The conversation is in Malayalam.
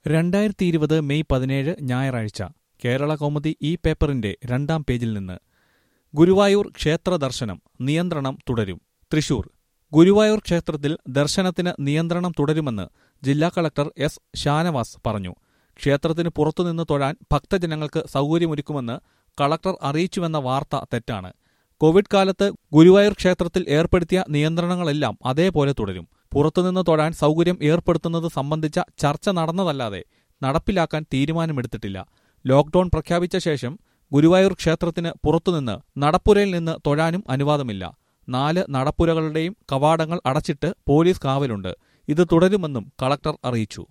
രണ്ടായിരത്തി ഇരുപത് മെയ് പതിനേഴ് ഞായറാഴ്ച കേരള കൗമുദി ഈ പേപ്പറിന്റെ രണ്ടാം പേജിൽ നിന്ന് ഗുരുവായൂർ ക്ഷേത്ര ദർശനം നിയന്ത്രണം തുടരും തൃശൂർ ഗുരുവായൂർ ക്ഷേത്രത്തിൽ ദർശനത്തിന് നിയന്ത്രണം തുടരുമെന്ന് ജില്ലാ കളക്ടർ എസ് ഷാനവാസ് പറഞ്ഞു ക്ഷേത്രത്തിന് പുറത്തുനിന്ന് തൊഴാൻ ഭക്തജനങ്ങൾക്ക് സൗകര്യമൊരുക്കുമെന്ന് കളക്ടർ അറിയിച്ചുവെന്ന വാർത്ത തെറ്റാണ് കോവിഡ് കാലത്ത് ഗുരുവായൂർ ക്ഷേത്രത്തിൽ ഏർപ്പെടുത്തിയ നിയന്ത്രണങ്ങളെല്ലാം അതേപോലെ തുടരും പുറത്തുനിന്ന് തൊഴാൻ സൗകര്യം ഏർപ്പെടുത്തുന്നത് സംബന്ധിച്ച ചർച്ച നടന്നതല്ലാതെ നടപ്പിലാക്കാൻ തീരുമാനമെടുത്തിട്ടില്ല ലോക്ഡൌൺ പ്രഖ്യാപിച്ച ശേഷം ഗുരുവായൂർ ക്ഷേത്രത്തിന് പുറത്തുനിന്ന് നടപ്പുരയിൽ നിന്ന് തൊഴാനും അനുവാദമില്ല നാല് നടപ്പുരകളുടെയും കവാടങ്ങൾ അടച്ചിട്ട് പോലീസ് കാവലുണ്ട് ഇത് തുടരുമെന്നും കളക്ടർ അറിയിച്ചു